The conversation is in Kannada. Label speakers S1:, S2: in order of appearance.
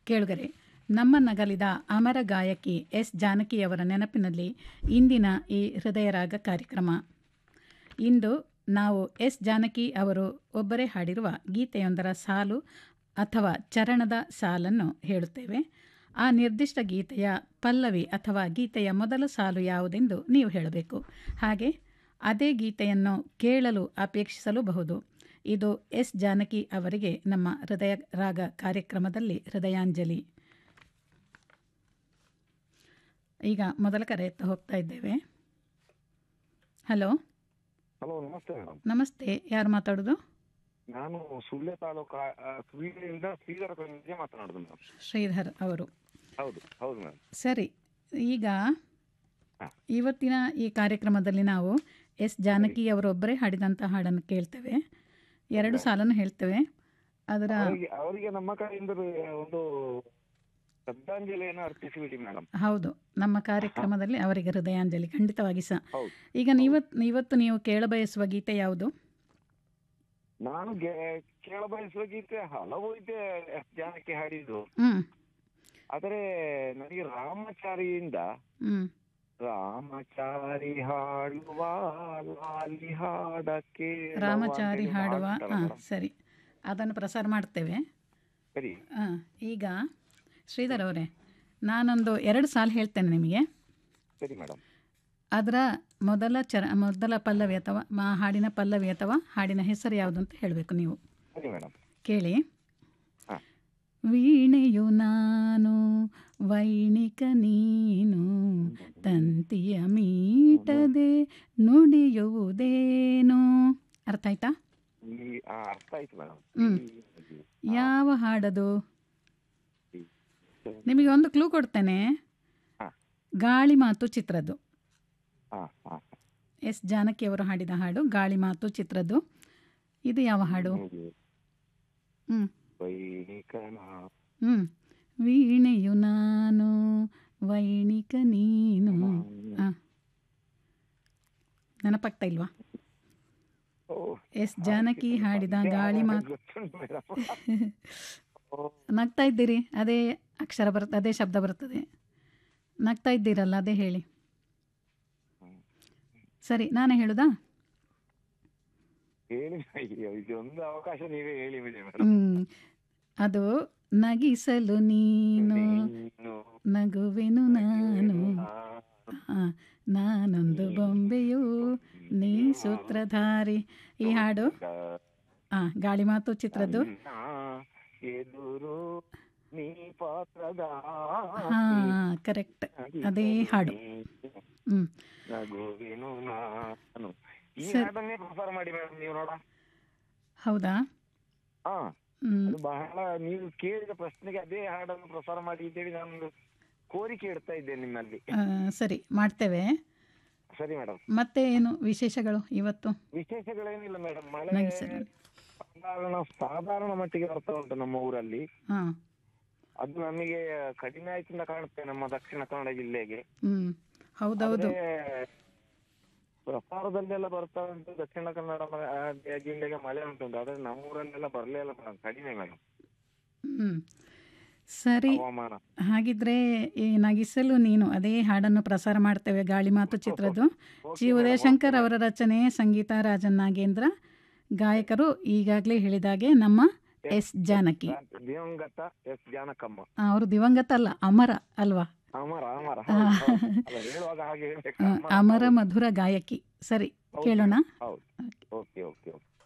S1: ಕೇಳುಗರೆ ನಮ್ಮ ನಗಲಿದ ಅಮರ ಗಾಯಕಿ ಎಸ್ ಜಾನಕಿಯವರ ನೆನಪಿನಲ್ಲಿ ಇಂದಿನ ಈ ಹೃದಯರಾಗ ಕಾರ್ಯಕ್ರಮ ಇಂದು ನಾವು ಎಸ್ ಜಾನಕಿ ಅವರು ಒಬ್ಬರೇ ಹಾಡಿರುವ ಗೀತೆಯೊಂದರ ಸಾಲು ಅಥವಾ ಚರಣದ ಸಾಲನ್ನು ಹೇಳುತ್ತೇವೆ ಆ ನಿರ್ದಿಷ್ಟ ಗೀತೆಯ ಪಲ್ಲವಿ ಅಥವಾ ಗೀತೆಯ ಮೊದಲ ಸಾಲು ಯಾವುದೆಂದು ನೀವು ಹೇಳಬೇಕು ಹಾಗೆ ಅದೇ ಗೀತೆಯನ್ನು ಕೇಳಲು ಅಪೇಕ್ಷಿಸಲೂಬಹುದು ಇದು ಎಸ್ ಜಾನಕಿ ಅವರಿಗೆ ನಮ್ಮ ಹೃದಯ ರಾಗ ಕಾರ್ಯಕ್ರಮದಲ್ಲಿ ಹೃದಯಾಂಜಲಿ ಈಗ ಮೊದಲ ಕರೆ ಎತ್ತ ಹೋಗ್ತಾ ಇದ್ದೇವೆ ಹಲೋ
S2: ಹಲೋ ನಮಸ್ತೆ ಮೇಡಮ್
S1: ನಮಸ್ತೆ ಯಾರು ಮಾತಾಡೋದು
S2: ನಾನು ಸುಳ್ಯ ತಾಲೂಕು ಸುಳ್ಯದಿಂದ ಶ್ರೀಧರ ಕೊಂಜೆ ಮಾತನಾಡುದು ಮೇಡಮ್
S1: ಶ್ರೀಧರ್ ಅವರು
S2: ಹೌದು ಹೌದು ಮೇಡಮ್
S1: ಸರಿ ಈಗ
S2: ಹಾ.
S1: ಇವತ್ತಿನ ಈ ಕಾರ್ಯಕ್ರಮದಲ್ಲಿ ನಾವು ಎಸ್ ಜಾನಕಿ ಅವರೊಬ್ಬರೇ ಹಾಡಿದಂಥ ಹಾಡನ್ನು ಕೇಳ್ತೇವೆ ಎರಡು ಸಾಲನ್ನು ಹೇಳ್ತೇವೆ ಅದರ
S2: ಅವರಿಗೆ ಅವರಿಗೆ ನಮ್ಮ ಕಡೆಯಿಂದ ಒಂದು ಶ್ರದ್ಧಾಂಜಲಿಯನ್ನು ಅರ್ಪಿಸಿಬಿಡಿ ಮೇಡಮ್
S1: ಹೌದು ನಮ್ಮ ಕಾರ್ಯಕ್ರಮದಲ್ಲಿ ಅವರಿಗೆ ಹೃದಯಾಂಜಲಿ ಖಂಡಿತವಾಗಿ ಸಹ
S2: ಹೌದು
S1: ಈಗ ನೀವತ್ ಇವತ್ತು ನೀವು ಕೇಳಬಯಸುವ ಗೀತೆ ಯಾವುದು
S2: ನಾನು ಗೆ- ಕೇಳಬಯಸುವ ಗೀತೆ ಹಲವು ಇದೆ ಎಸ್ ಜಾನಕಿ ಹಾಡಿದ್ದು
S1: ಹ್ಞೂ
S2: ಆದರೆ ನನಗೆ ರಾಮಚಾರಿಯಿಂದ
S1: ಹ್ಞೂ
S2: ರಾಮಚಾರಿ ಹಾಡುವ ಲಾಲಿ ಹಾಡಕ್ಕೆ
S1: ರಾಮಚಾರಿ ಹಾಡುವ ಹಾಂ ಸರಿ ಅದನ್ನು ಪ್ರಸಾರ ಮಾಡ್ತೇವೆ
S2: ಸರಿ
S1: ಹಾಂ ಈಗ ಶ್ರೀಧರ್ ಅವರೇ ನಾನೊಂದು ಎರಡು ಸಾಲು ಹೇಳ್ತೇನೆ ನಿಮಗೆ
S2: ಸರಿ ಮೇಡಮ್
S1: ಅದರ ಮೊದಲ ಚರ ಮೊದಲ ಪಲ್ಲವಿ ಅಥವಾ ಮಾ ಹಾಡಿನ ಪಲ್ಲವಿ ಅಥವಾ ಹಾಡಿನ ಹೆಸರು ಯಾವುದು ಅಂತ ಹೇಳಬೇಕು ನೀವು
S2: ಸರಿ ಮೇಡಮ್
S1: ಕೇಳಿ
S2: ಹಾ.
S1: ವೀಣೆಯು ನಾನು ವೈಣಿಕ ನೀನು ತಂತಿಯ ಮೀಟದೆ ನುಡಿಯುವುದೇನು ಅರ್ಥ ಆಯ್ತಾ
S2: ಈ ಆ, ಅರ್ಥ ಆಯ್ತು ಮೇಡಮ್
S1: ಹ್ಮ್. ಯಾವ ಹಾಡದು ನಿಮಗೆ ಒಂದು ಕ್ಲೂ ಕೊಡ್ತೇನೆ
S2: ಹಾ.
S1: ಗಾಳಿ ಮಾತು ಚಿತ್ರದ್ದು
S2: ಹಾ ಹಾ
S1: ಎಸ್ ಜಾನಕಿ ಅವರು ಹಾಡಿದ ಹಾಡು ಗಾಳಿ ಮಾತು ಚಿತ್ರದ್ದು ಇದು ಯಾವ ಹಾಡು ಹ್ಞೂ
S2: ವೈಣಿಕನ
S1: ಹ್ಞೂ ವೀಣೆಯು ನಾನು ವೈಣಿಕ ನೀನು ಹಾಂ ನೆನಪಾಗ್ತಾ ಇಲ್ವಾ
S2: ಓ,
S1: ಎಸ್ ಜಾನಕಿ ಹಾಡಿದ ಗಾಳಿ ಮಾತು
S2: ಗೊತ್ತುಂಟು ಮೇಡಮ್. ಓ,
S1: ನಗ್ತಾ ಇದ್ದೀರಿ ಅದೇ ಅಕ್ಷರ ಬರುತ್ತೆ ಅದೇ ಶಬ್ದ ಬರ್ತದೆ ನಗ್ತಾ ಇದ್ದೀರಲ್ಲ ಅದೇ ಹೇಳಿ ಸರಿ ನಾನೇ ಹೇಳುದಾ
S2: ಹೇಳಿ ಅಯ್ಯೋ, ಇದೊಂದು ಅವಕಾಶ ನೀವೇ ಹೇಳಿ ಬಿಡಿ ಮೇಡಮ್
S1: ಹ್ಮ್ ಅದು ನಗಿಸಲು ನೀನು
S2: ನೀನು
S1: ನಗುವೆನು ನಾನು ಆ, ನಾನೊಂದು ಬೊಂಬೆಯು ನೀ ಸೂತ್ರಧಾರಿ ಈ ಹಾಡು ಆ ಗಾಳಿ ಮಾತು ಚಿತ್ರದ್ದು
S2: ನನ್ನ ಎದುರು ನೀ ಪಾತ್ರದ
S1: ಹಾ ಕರೆಕ್ಟ್ ಅದೇ ಹಾಡು ಹ್ಮ್
S2: ನಗುವೆನು ನಾನು ಈ
S1: ಸರಿ.
S2: ಹಾಡನ್ನೇ ಪ್ರಸಾರ ಮಾಡಿ ಮೇಡಮ್ ನೀವು ನೋಡ
S1: ಹೌದಾ
S2: ಹಾ
S1: ಹ್ಮ್
S2: ಅದು ಬಹಳ ನೀವು ಕೇಳಿದ ಪ್ರಶ್ನೆಗೆ ಅದೇ ಹಾಡನ್ನು ಪ್ರಸಾರ ಮಾಡಿ ಅಂತೇಳಿ ನಾನು ಕೋರಿಕೆ ಇಡ್ತಾ ಇದ್ದೇನೆ ನಿಮ್ಮಲ್ಲಿ
S1: ಆ, ಸರಿ ಮಾಡ್ತೇವೆ
S2: ಸರಿ ಮೇಡಮ್
S1: ಮತ್ತೆ ಏನು ವಿಶೇಷಗಳು ಇವತ್ತು
S2: ವಿಶೇಷಗಳೇನಿಲ್ಲ ಮೇಡಮ್ ಮಳೆ
S1: ನಗಿಸಲು
S2: ಸಾಧಾರಣ ಸಾಧಾರಣ ಮಟ್ಟಿಗೆ ಬರ್ತಾ ಉಂಟು ನಮ್ಮ ಊರಲ್ಲಿ
S1: ಹಾಂ
S2: ಅದು ನಮಗೆ ಕಡಿಮೆ ಆಯ್ತಿಂದ ಕಾಣುತ್ತೆ ನಮ್ಮ ದಕ್ಷಿಣ ಕನ್ನಡ ಜಿಲ್ಲೆಗೆ
S1: ಹ್ಮ್ ಹೌದೌದು
S2: ಆದ್ರೆ ಪ್ರಸಾರದಲ್ಲೆಲ್ಲ ಬರ್ತಾ ಉಂಟು ದಕ್ಷಿಣ ಕನ್ನಡ ಮ- ಆ, ಜಿಲ್ಲೆಗೆ ಮಳೆ ಉಂಟು ಆದ್ರೆ ನಮ್ಮ ಊರಲ್ಲೆಲ್ಲ ಬರ್ಲೇ ಇಲ್ಲ ಮೇಡಮ್ ಕಡಿಮೆ ಮೇಡಮ್
S1: ಹ್ಮ್ ಸರಿ
S2: ಹವಾಮಾನ
S1: ಹಾಗಿದ್ರೆ ಈ ನಗಿಸಲು ನೀನು ಅದೇ ಹಾಡನ್ನು ಪ್ರಸಾರ ಮಾಡ್ತೇವೆ ಗಾಳಿ ಮಾತು ಚಿತ್ರದ್ದು
S2: Okay,
S1: ji
S2: madam,
S1: Udayashankar
S2: okay,
S1: ಅವರ ರಚನೆ ಸಂಗೀತ ರಾಜನ್ ನಾಗೇಂದ್ರ ಗಾಯಕರು ಈಗಾಗಲೇ ಹೇಳಿದಾಗೆ ನಮ್ಮ ಎಸ್ ಜಾನಕಿ
S2: madam. ದಿವಂಗತ ಎಸ್ ಜಾನಕಮ್ಮ
S1: ಆ, ಅವರು ದಿವಂಗತ ಅಲ್ಲ ಅಮರ ಅಲ್ವಾ
S2: ಅಮರ ಅಮರ
S1: ಆ.
S2: ಹೌದು, ಹೌದು. ಅಲ್ಲ, ಹೇಳುವಾಗ ಹಾಗೆ ಹೇಳ್ಬೇಕು
S1: ಆ,
S2: ಅಮರ,
S1: ಅಮರ
S2: ಹೌದು.
S1: ಮಧುರ ಗಾಯಕಿ ಸರಿ
S2: ಹೌದು,
S1: ಕೇಳೋಣ
S2: ಹೌದು ಓಕೆ ಓಕೆ ಓಕೆ